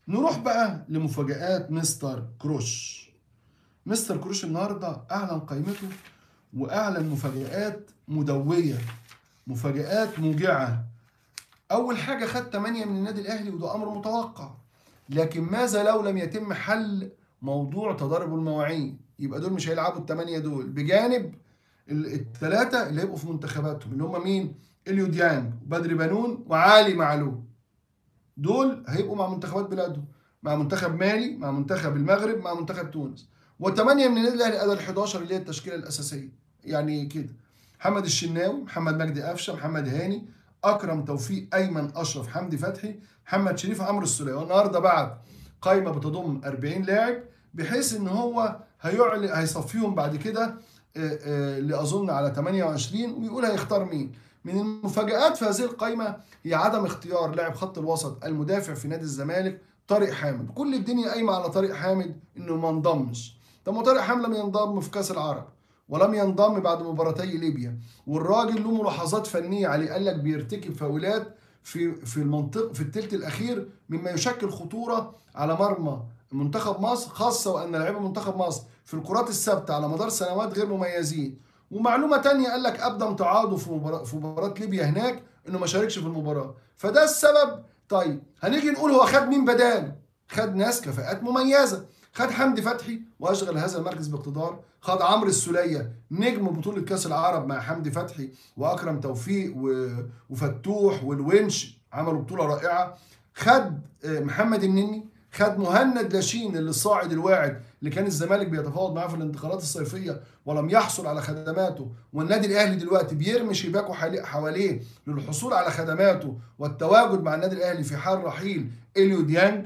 نروح بقى لمفاجآت مستر كروش مستر كروش النهارده اعلن قائمته واعلن مفاجآت مدويه مفاجآت موجعه اول حاجه خد 8 من النادي الاهلي وده امر متوقع لكن ماذا لو لم يتم حل موضوع تضارب المواعيد يبقى دول مش هيلعبوا الثمانيه دول بجانب الثلاثه اللي هيبقوا في منتخباتهم اللي هم مين اليو ديانج وبدري بنون وعلي معلول دول هيبقوا مع منتخبات بلادهم مع منتخب مالي مع منتخب المغرب مع منتخب تونس وثمانيه من النادي الاهلي ادى ال 11 اللي هي التشكيله الاساسيه يعني كده محمد الشناوي محمد مجدي قفشه محمد هاني اكرم توفيق ايمن اشرف حمدي فتحي محمد شريف عمرو السوليه والنهارده بعد قائمه بتضم 40 لاعب بحيث ان هو هيعلن هيصفيهم بعد كده اللي اظن على 28 ويقول هيختار مين من المفاجآت في هذه القائمة هي عدم اختيار لاعب خط الوسط المدافع في نادي الزمالك طارق حامد كل الدنيا قايمة على طارق حامد انه ما انضمش طب ما طارق حامد لم ينضم في كأس العرب ولم ينضم بعد مباراتي ليبيا والراجل له ملاحظات فنية عليه قال لك بيرتكب فاولات في في المنطق في الثلث الاخير مما يشكل خطورة على مرمى منتخب مصر خاصة وان لاعبي منتخب مصر في الكرات الثابتة على مدار سنوات غير مميزين ومعلومه تانية قال لك ابدى امتعاضه في مباراه في مباراه ليبيا هناك انه ما شاركش في المباراه فده السبب طيب هنيجي نقول هو خد مين بداله خد ناس كفاءات مميزه خد حمدي فتحي واشغل هذا المركز باقتدار خد عمرو السوليه نجم بطوله كاس العرب مع حمدي فتحي واكرم توفيق وفتوح والونش عملوا بطوله رائعه خد محمد النني خد مهند لاشين اللي الصاعد الواعد اللي كان الزمالك بيتفاوض معاه في الانتقالات الصيفيه ولم يحصل على خدماته والنادي الاهلي دلوقتي بيرمي شباكه حواليه للحصول على خدماته والتواجد مع النادي الاهلي في حال رحيل اليو ديانج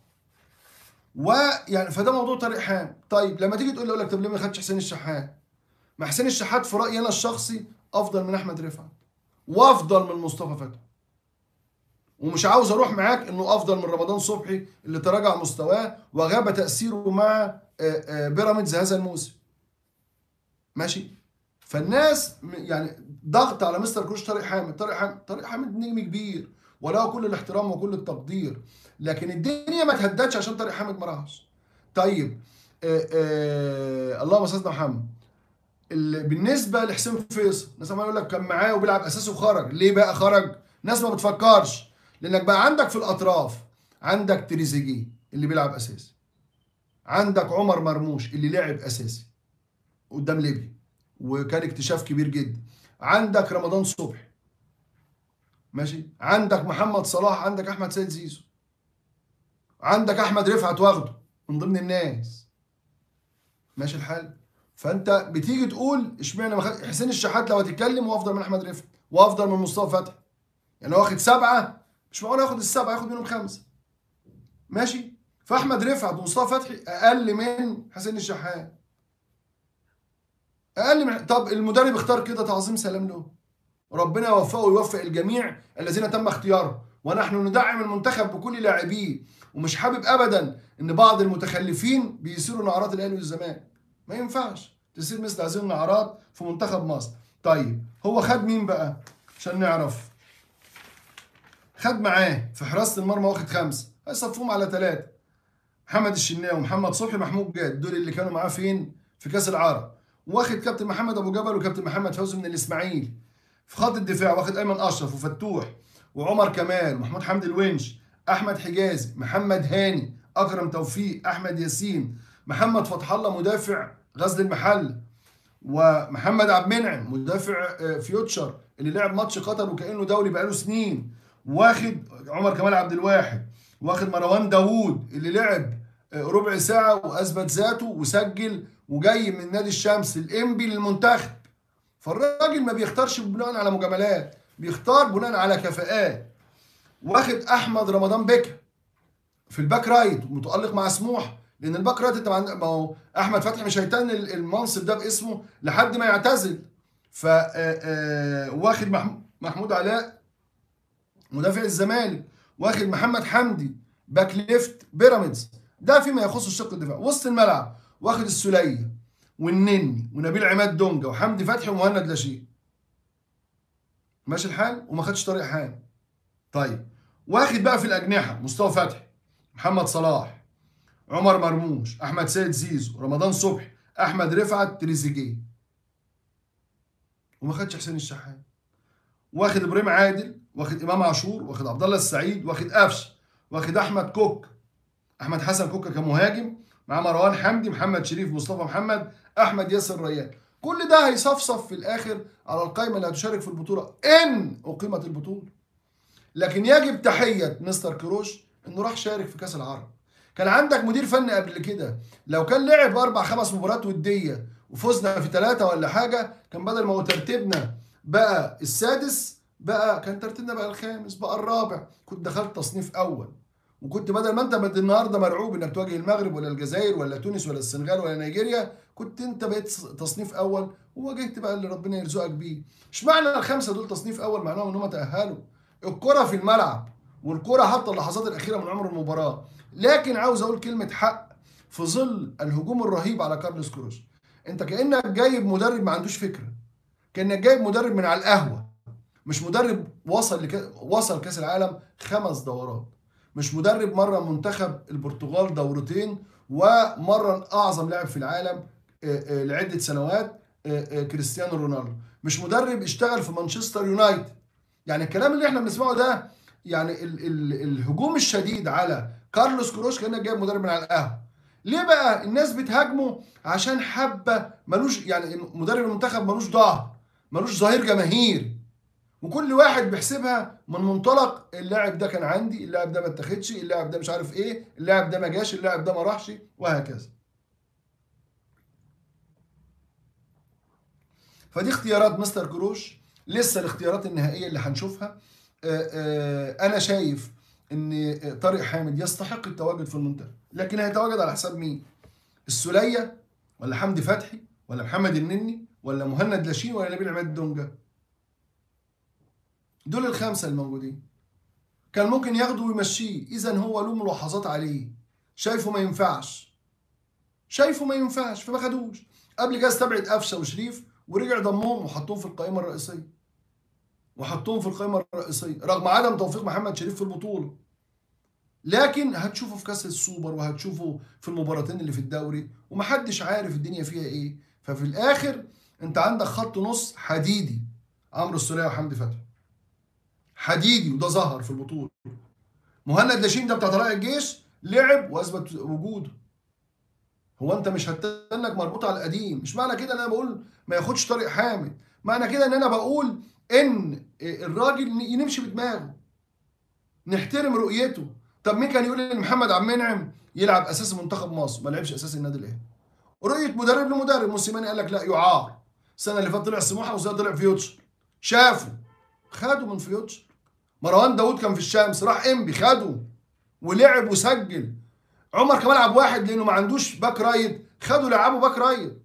ويعني فده موضوع طارق حام طيب لما تيجي تقول لي اقول لك طب ليه ما خدش حسين الشحات ما حسين الشحات في رايي انا الشخصي افضل من احمد رفعت وافضل من مصطفى فتحي ومش عاوز اروح معاك انه افضل من رمضان صبحي اللي تراجع مستواه وغاب تاثيره مع بيراميدز هذا الموسم ماشي فالناس يعني ضغط على مستر كروش طارق حامد طارق حامد طارق حامد نجم كبير وله كل الاحترام وكل التقدير لكن الدنيا ما تهدتش عشان طارق حامد ما راحش طيب آآ آآ اللهم صل على محمد بالنسبه لحسين فيصل الناس عمال يقول لك كان معاه وبيلعب اساسي وخرج ليه بقى خرج ناس ما بتفكرش لانك بقى عندك في الاطراف عندك تريزيجيه اللي بيلعب اساسي عندك عمر مرموش اللي لعب اساسي قدام ليبيا وكان اكتشاف كبير جدا عندك رمضان صبحي ماشي عندك محمد صلاح عندك احمد سيد زيزو عندك احمد رفعت واخده من ضمن الناس ماشي الحال فانت بتيجي تقول اشمعنى حسين الشحات لو هتتكلم هو افضل من احمد رفعت وافضل من مصطفى فتحي يعني واخد سبعه مش معقول ياخد السبعه ياخد منهم خمسه ماشي فاحمد رفعت ومصطفى فتحي اقل من حسين الشحات اقل من طب المدرب اختار كده تعظيم سلام له ربنا يوفقه ويوفق الجميع الذين تم اختيارهم ونحن ندعم المنتخب بكل لاعبيه ومش حابب ابدا ان بعض المتخلفين بيصيروا نعرات الاهلي والزمالك ما ينفعش تصير مثل هذه النعرات في منتخب مصر طيب هو خد مين بقى عشان نعرف خد معاه في حراسه المرمى واخد خمسه هيصفوهم على ثلاثه محمد الشناوي ومحمد صبحي محمود جاد دول اللي كانوا معاه فين في كاس العرب واخد كابتن محمد ابو جبل وكابتن محمد فوزي من الاسماعيلي في خط الدفاع واخد ايمن اشرف وفتوح وعمر كمال محمود حمدي الونش احمد حجازي محمد هاني اكرم توفيق احمد ياسين محمد فتح الله مدافع غزل المحل ومحمد عبد المنعم مدافع فيوتشر اللي لعب ماتش قطر وكانه دولي بقاله سنين واخد عمر كمال عبد الواحد واخد مروان داوود اللي لعب ربع ساعة وأثبت ذاته وسجل وجاي من نادي الشمس الإنبي للمنتخب فالراجل ما بيختارش بناء على مجاملات بيختار بناء على كفاءات واخد أحمد رمضان بكر في الباك رايت متألق مع سموح لأن الباك رايت أنت ما هو أحمد فتحي مش هيتن المنصب ده باسمه لحد ما يعتزل ف واخد محمود علاء مدافع الزمالك واخد محمد حمدي باك ليفت بيراميدز ده فيما يخص الشق الدفاعي وسط الملعب واخد السوليه والنني ونبيل عماد دونجا وحمدي فتحي ومهند لاشين ماشي الحال وما خدش طارق حام طيب واخد بقى في الاجنحه مصطفى فتحي محمد صلاح عمر مرموش احمد سيد زيزو رمضان صبحي احمد رفعت تريزيجيه وما خدش حسين الشحات واخد ابراهيم عادل واخد امام عاشور واخد عبد الله السعيد واخد قفش واخد احمد كوك احمد حسن كوكا كمهاجم مع مروان حمدي محمد شريف مصطفى محمد احمد ياسر ريان كل ده هيصفصف في الاخر على القائمه اللي هتشارك في البطوله ان اقيمت البطوله لكن يجب تحيه مستر كروش انه راح شارك في كاس العرب كان عندك مدير فني قبل كده لو كان لعب اربع خمس مباريات وديه وفزنا في ثلاثه ولا حاجه كان بدل ما هو ترتيبنا بقى السادس بقى كان ترتيبنا بقى الخامس بقى الرابع كنت دخلت تصنيف اول وكنت بدل ما انت بد- النهارده مرعوب انك تواجه المغرب ولا الجزائر ولا تونس ولا السنغال ولا نيجيريا كنت انت بقيت تصنيف اول وواجهت بقى اللي ربنا يرزقك بيه اشمعنى الخمسه دول تصنيف اول معناهم ان هم تاهلوا الكره في الملعب والكره حتى اللحظات الاخيره من عمر المباراه لكن عاوز اقول كلمه حق في ظل الهجوم الرهيب على كارلوس كروش انت كانك جايب مدرب ما عندوش فكره كانك جايب مدرب من على القهوه مش مدرب وصل لك... وصل كاس العالم خمس دورات مش مدرب مره منتخب البرتغال دورتين ومره اعظم لاعب في العالم آه، آه، لعده سنوات آه، آه، كريستيانو رونالدو مش مدرب اشتغل في مانشستر يونايتد يعني الكلام اللي احنا بنسمعه ده يعني ال ال الهجوم الشديد على كارلوس كروش كانك جايب مدرب من على القهوه ليه بقى الناس بتهاجمه عشان حبه ملوش يعني مدرب المنتخب ملوش ظهر ملوش ظهير جماهيري وكل واحد بيحسبها من منطلق اللاعب ده كان عندي اللاعب ده ما اتاخدش اللاعب ده مش عارف ايه اللاعب ده ما جاش اللاعب ده ما راحش وهكذا فدي اختيارات مستر كروش لسه الاختيارات النهائيه اللي هنشوفها آه، آه، انا شايف ان طارق حامد يستحق التواجد في المنتخب لكن هيتواجد على حساب مين السوليه ولا حمدي فتحي ولا محمد النني ولا مهند لاشين ولا نبيل عماد دونجا دول الخمسه الموجودين كان ممكن ياخده ويمشيه اذا هو له ملاحظات عليه شايفه ما ينفعش شايفه ما ينفعش فما خدوش قبل كده استبعد قفشه وشريف ورجع ضمهم وحطهم في القائمه الرئيسيه وحطهم في القائمه الرئيسيه رغم عدم توفيق محمد شريف في البطوله لكن هتشوفه في كاس السوبر وهتشوفه في المباراتين اللي في الدوري ومحدش عارف الدنيا فيها ايه ففي الاخر انت عندك خط نص حديدي عمرو السوليه وحمدي فتحي حديدي وده ظهر في البطوله مهند لاشين ده بتاع طلائع الجيش لعب واثبت وجوده هو انت مش هتنك مربوط على القديم مش معنى كده ان انا بقول ما ياخدش طارق حامد معنى كده ان انا بقول ان الراجل نمشي بدماغه نحترم رؤيته طب مين كان يقول ان محمد عبد المنعم يلعب اساسي منتخب مصر ما لعبش اساسي النادي الاهلي رؤيه مدرب لمدرب موسيماني قال لك لا يعار السنه اللي فاتت طلع سموحه والسنه طلع فيوتشر شافوا خدوا من فيوتشر مروان داوود كان في الشمس راح انبي خده ولعب وسجل عمر كمال عبد واحد لانه ما عندوش باك رايت خدوا لعبه باك رايت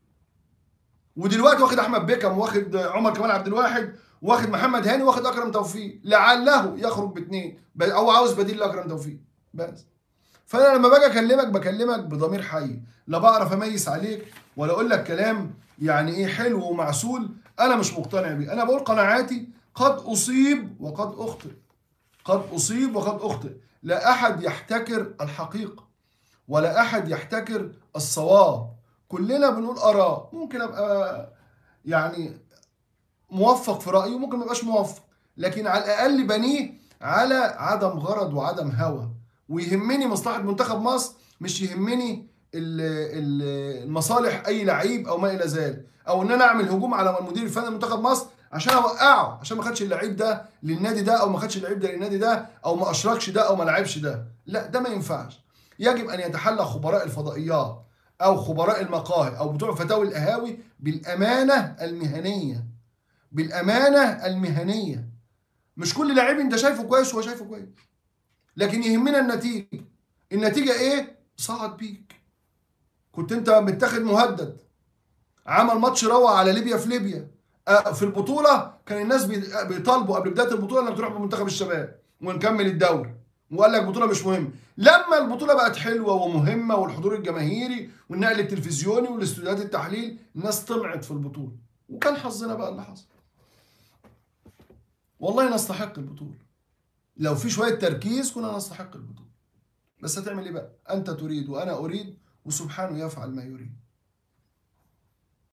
ودلوقتي واخد احمد بيكم واخد عمر كمال عبد الواحد واخد محمد هاني واخد اكرم توفيق لعله يخرج باثنين او عاوز بديل لاكرم توفيق بس فانا لما باجي اكلمك بكلمك بضمير حي لا بعرف اميز عليك ولا اقول لك كلام يعني ايه حلو ومعسول انا مش مقتنع بيه انا بقول قناعاتي قد اصيب وقد اخطئ قد اصيب وقد اخطئ لا احد يحتكر الحقيقه ولا احد يحتكر الصواب كلنا بنقول اراء ممكن ابقى يعني موفق في رايي وممكن ما ابقاش موفق لكن على الاقل بنيه على عدم غرض وعدم هوى ويهمني مصلحه منتخب مصر مش يهمني المصالح اي لعيب او ما الى ذلك او ان انا اعمل هجوم على المدير الفني لمنتخب مصر عشان اوقعه عشان ما خدش اللعيب ده للنادي ده او ما خدش اللعيب ده للنادي ده او ما اشركش ده او ما لعبش ده لا ده ما ينفعش يجب ان يتحلى خبراء الفضائيات او خبراء المقاهي او بتوع فتاوي القهاوي بالامانه المهنيه بالامانه المهنيه مش كل لعيب انت شايفه كويس هو شايفه كويس لكن يهمنا النتيجه النتيجه ايه صعد بيك كنت انت متاخد مهدد عمل ماتش روعه على ليبيا في ليبيا في البطوله كان الناس بيطالبوا قبل بدايه البطوله انك تروح بمنتخب الشباب ونكمل الدوري وقال لك البطوله مش مهم لما البطوله بقت حلوه ومهمه والحضور الجماهيري والنقل التلفزيوني والاستوديوهات التحليل الناس طمعت في البطوله وكان حظنا بقى اللي حصل والله نستحق البطوله لو في شويه تركيز كنا نستحق البطوله بس هتعمل ايه بقى انت تريد وانا اريد وسبحانه يفعل ما يريد